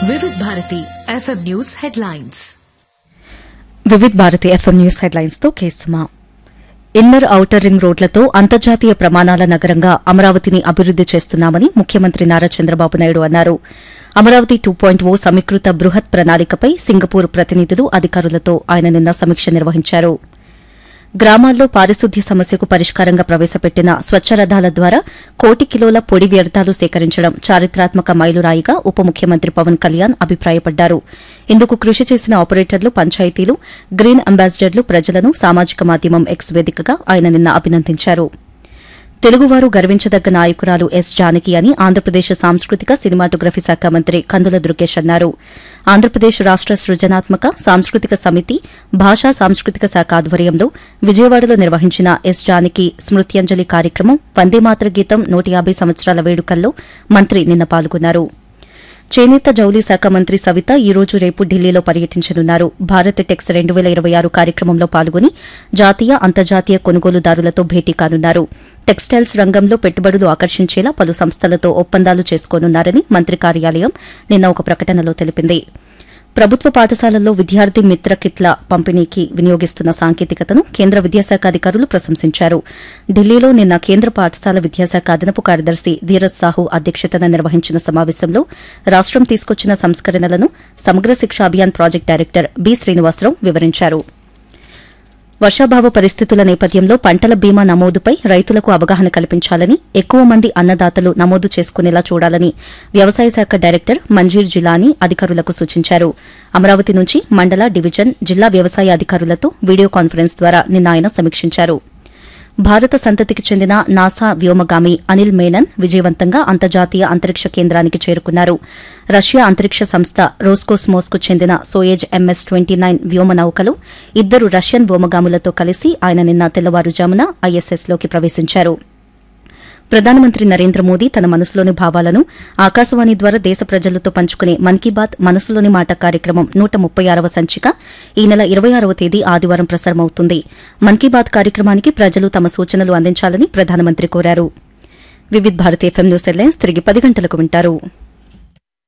Vividh Bharati FM news headlines Vividh Bharati FM news headlines తో కేసుమా inner outer ring రోడ్లతో అంతర్జాతీయ ప్రమాణాల నగరంగా అమరావతిని అభివృద్ది చేస్తున్నామని ముఖ్యమంత్రి నారా చంద్రబాబు నాయుడు అన్నారు అమరావతి టూ పాయింట్ ఓ సమీకృత బృహత్ ప్రణాళికపై సింగపూర్ ప్రతినిధులు అధికారులతో ఆయన నిన్న సమీక్ష నిర్వహించారు గ్రామాల్లో పారిశుద్ధ్య సమస్యకు పరిష్కారంగా ప్రవేశపెట్టిన స్వచ్ఛ రథాల ద్వారా కోటి కిలోల పొడి వ్యర్థాలు సేకరించడం చారిత్రాత్మక మైలురాయిగా ఉప ముఖ్యమంత్రి పవన్ కళ్యాణ్ అభిప్రాయపడ్డారు ఇందుకు కృషి చేసిన ఆపరేటర్లు పంచాయతీలు గ్రీన్ అంబాసిడర్లు ప్రజలను సామాజిక మాధ్యమం ఎక్స్ వేదికగా ఆయన నిన్న అభినందించారు తెలుగువారు గర్వించదగ్గ నాయకురాలు ఎస్ జానకి అని ఆంధ్రప్రదేశ్ సాంస్కృతిక సినిమాటోగ్రఫీ శాఖ మంత్రి కందుల దుర్గేష్ అన్నారు ఆంధ్రప్రదేశ్ రాష్ట సృజనాత్మక సాంస్కృతిక సమితి భాషా సాంస్కృతిక శాఖ ఆధ్వర్యంలో విజయవాడలో నిర్వహించిన ఎస్ జానకి స్మృత్యంజలి కార్యక్రమం వందేమాతర గీతం నూట యాబై సంవత్సరాల వేడుకల్లో మంత్రి నిన్న పాల్గొన్నారు చేనేత జౌళి శాఖ మంత్రి సవిత ఈ రోజు రేపు ఢిల్లీలో పర్యటించనున్నారు భారత్ టెక్స్ రెండు వేల ఇరవై ఆరు కార్యక్రమంలో పాల్గొని జాతీయ అంతర్జాతీయ కొనుగోలుదారులతో భేటీ కానున్నారు టెక్స్టైల్స్ రంగంలో పెట్టుబడులు ఆకర్షించేలా పలు సంస్థలతో ఒప్పందాలు చేసుకోనున్నారని మంత్రి కార్యాలయం నిన్న ఒక ప్రకటనలో తెలిపింది ప్రభుత్వ పాఠశాలల్లో విద్యార్థి మిత్ర కిట్ల పంపిణీకి వినియోగిస్తున్న సాంకేతికతను కేంద్ర విద్యాశాఖ అధికారులు ప్రశంసించారు ఢిల్లీలో నిన్న కేంద్ర పాఠశాల విద్యాశాఖ అదనపు కార్యదర్శి ధీరజ్ సాహు అధ్యక్షతన నిర్వహించిన సమావేశంలో రాష్టం తీసుకొచ్చిన సంస్కరణలను Samagra Shiksha Abhiyan project director B Srinivasa Rao వివరించారు వర్షాభావ పరిస్థితుల నేపథ్యంలో పంటల బీమా నమోదుపై రైతులకు అవగాహన కల్పించాలని ఎక్కువ మంది అన్నదాతలు నమోదు చేసుకునేలా చూడాలని వ్యవసాయ శాఖ డైరెక్టర్ మంజీర్ జిలానీ అధికారులకు సూచించారు అమరావతి నుంచి మండల డివిజన్ జిల్లా వ్యవసాయ అధికారులతో వీడియో కాన్ఫరెన్స్ ద్వారా నిన్న ఆయన సమీక్షించారు భారత సంతతికి చెందిన నాసా వ్యోమగామి అనిల్ మేనన్ విజయవంతంగా అంతర్జాతీయ అంతరిక్ష కేంద్రానికి చేరుకున్నారు రష్యా అంతరిక్ష సంస్థ రోస్కోస్మోస్కు చెందిన సోయేజ్ ఎంఎస్ ట్వంటీ నైన్ వ్యోమ నౌకలో ఇద్దరు రష్యన్ వ్యోమగాములతో కలిసి ఆయన నిన్న తెల్లవారుజామున ఐఎస్ఎస్లోకి ప్రవేశించారు ప్రధానమంత్రి నరేంద్ర మోదీ తన మనసులోని భావాలను ఆకాశవాణి ద్వారా దేశ ప్రజలతో పంచుకునే మన్ కీ బాత్ మనసులోని మాట కార్యక్రమం నూట ముప్పై ఆరవ సంచిక ఈ నెల ఇరవై ఆరవ తేదీ ఆదివారం ప్రసారమవుతుంది మన్ కీ బాత్ కార్యక్రమానికి ప్రజలు తమ సూచనలు అందించాలని ప్రధానమంత్రి కోరారు Vividh Bharat FM news headlines తిరిగి పది గంటలకు వింటారు